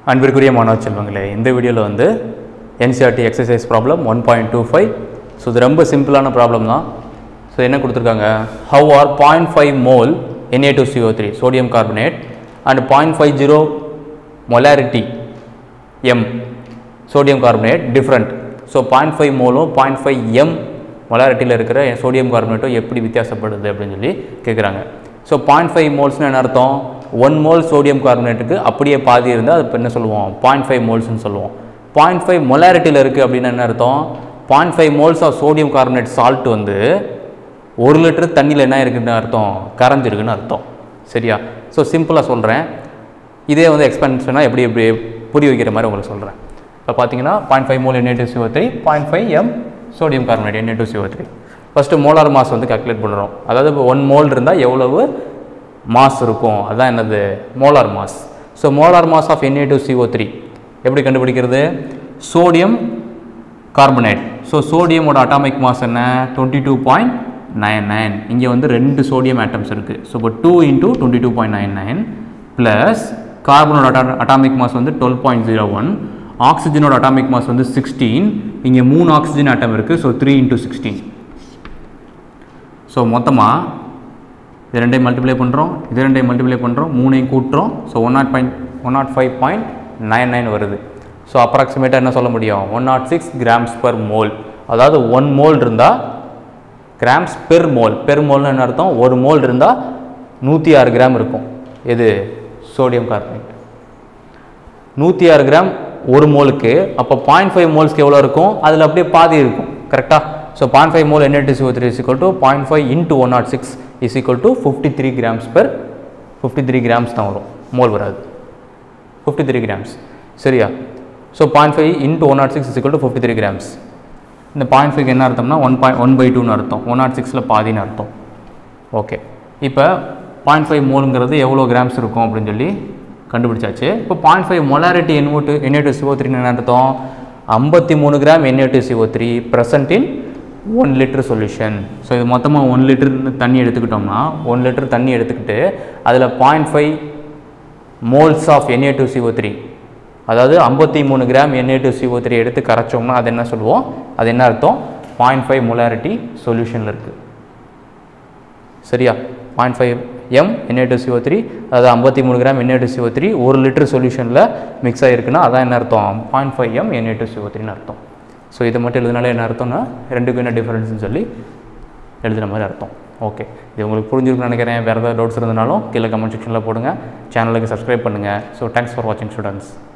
அன்பிற்குரிய மாணவ செல்வங்களே இந்த வீடியோவில் வந்து NCERT exercise problem one point two five so இது ரொம்ப சிம்பிளான ப்ராப்ளம் தான் ஸோ என்ன கொடுத்துருக்காங்க how are point five mole N A two C O three sodium carbonate and point five zero molarity M sodium carbonate different so point five மோலும் point five M மொலாரிட்டியில் இருக்கிற sodium கார்பனேட்டும் எப்படி வித்தியாசப்படுது அப்படின்னு சொல்லி கேட்குறாங்க ஸோ பாயிண்ட் ஃபைவ் மோல்ஸ்னு என்ன அர்த்தம் ஒன் மோல் சோடியம் கார்பனேட்டுக்கு அப்படியே பாதி இருந்தால் அது இப்போ என்ன சொல்லுவோம் பாயிண்ட் ஃபைவ் மோல்ஸ்னு சொல்லுவோம் பாயிண்ட் ஃபைவ் மொலாரிட்டியில் இருக்குது அப்படின்னு என்ன அர்த்தம் point five moles of sodium carbonate salt வந்து ஒரு லிட்டர் தண்ணியில் என்ன இருக்குன்னு அர்த்தம் கரைஞ்சிருக்குன்னு அர்த்தம் சரியா ஸோ சிம்பிளாக சொல்கிறேன் இதே வந்து எக்ஸ்பென்ஷனாக எப்படி எப்படி புரிய வைக்கிற மாதிரி உங்களுக்கு சொல்கிறேன் இப்போ பார்த்தீங்கன்னா point five mole N A two C O three point five M sodium carbonate N A two C O three first molar mass வந்து கால்குலேட் பண்ணுறோம் அதாவது இப்போ ஒன் மோல் இருந்தால் எவ்வளவு மாஸ் இருக்கும் அதான் என்னது molar mass so molar mass of N A two C O three எப்படி கண்டுபிடிக்கிறது சோடியம் கார்பனேட் ஸோ சோடியமோட அட்டாமிக் மாஸ் என்ன twenty two point nine nine இங்கே வந்து ரெண்டு சோடியம் ஆட்டம்ஸ் இருக்குது ஸோ இப்போ two into twenty two point nine nine plus கார்பனோட அட்டா அட்டாமிக் மாஸ் வந்து டுவெல் பாயிண்ட் ஜீரோ ஒன் ஆக்சிஜனோட அட்டாமிக் மாஸ் வந்து சிக்ஸ்டீன் இங்கே மூணு ஆக்சிஜன் ஆட்டம் இருக்குது so three into sixteen so மொத்தமாக இது ரெண்டையும் மல்டிப்ளை பண்ணுறோம் இது ரெண்டையும் மல்டிப்ளை பண்ணுறோம் மூணையும் கூட்டுறோம் so one nought point one nought five point nine nine வருது ஸோ அப்ராக்சிமேட்டாக என்ன சொல்ல முடியும் one nought six grams per mole அதாவது ஒன் மோல் இருந்தால் கிராம்ஸ் பெர் மோல் பெர் மோல்னு என்ன அர்த்தம் ஒரு மோல் இருந்தால் நூற்றி ஆறு கிராம் இருக்கும் இது சோடியம் கார்பனேட் நூற்றி ஆறு கிராம் ஒரு மோலுக்கு அப்போ பாயிண்ட் ஃபைவ் மோல்ஸ்க்கு எவ்வளோ இருக்கும் அதில் அப்படியே பாதி இருக்கும் கரெக்டாக ஸோ பாயிண்ட் ஃபைவ் மோல் என்எட்டு C O three is equal to point five into one nought six is equal to fifty three grams per fifty three grams தான் வரும் மோல் வராது ஃபிஃப்டி த்ரீ கிராம்ஸ் சரியா so point five into one nought six is equal to fifty three grams இந்த point five என்ன அர்த்தம்னா one point one by டூன்னு அர்த்தம் one not சிக்ஸில் பாதின்னு அர்த்தம் ஓகே இப்போ பாயிண்ட் ஃபைவ் மோலுங்கிறது எவ்வளோ கிராம்ஸ் இருக்கும் அப்படின்னு சொல்லி கண்டுபிடிச்சாச்சு இப்போ பாயிண்ட் ஃபைவ் மொலாரிட்டி என்ஓட்டு என்ஏ சிஓ த்ரீன்னு என்ன அர்த்தம் ஐம்பத்தி மூணு கிராம் N A C O three present in one litre solution so இது மொத்தமாக ஒன் லிட்டர்னு தண்ணி எடுத்துக்கிட்டோம்னா ஒன் லிட்டர் தண்ணி எடுத்துக்கிட்டு அதில் point five moles of N A two C O three அதாவது ஐம்பத்தி மூணு கிராம் என்ஏ டூ சிஓ த்ரீ எடுத்து கரைச்சோம்னா அது என்ன சொல்லுவோம் அது என்ன அர்த்தம் பாயிண்ட் ஃபைவ் மொலாரிட்டி சொல்யூஷனில் இருக்குது சரியா point five M N A two C O three அதாவது ஐம்பத்தி மூணு கிராம் என்ஏ டூ சிஓ த்ரீ ஒரு லிட்டர் சொல்யூஷனில் மிக்ஸ் ஆகிருக்குன்னா அதான் என்ன அர்த்தம் point five M N A two C O த்ரீன்னு அர்த்தம் ஸோ இதை மட்டும் எழுதினால என்ன அர்த்தம்னா ரெண்டுக்கும் என்ன டிஃப்ரென்ஸ்னு சொல்லி எழுதுன மாதிரி அர்த்தம் ஓகே இது உங்களுக்கு புரிஞ்சிருக்குன்னு நினைக்கிறேன் வேறு ஏதாவது டவுட்ஸ் இருந்தனாலும் கீழே கமெண்ட் செக்ஷனில் போடுங்க சேனலுக்கு சப்ஸ்கிரைப் பண்ணுங்கள் ஸோ தேங்க்ஸ் ஃபார் வாட்சிங் ஸ்டூடெண்ட்ஸ்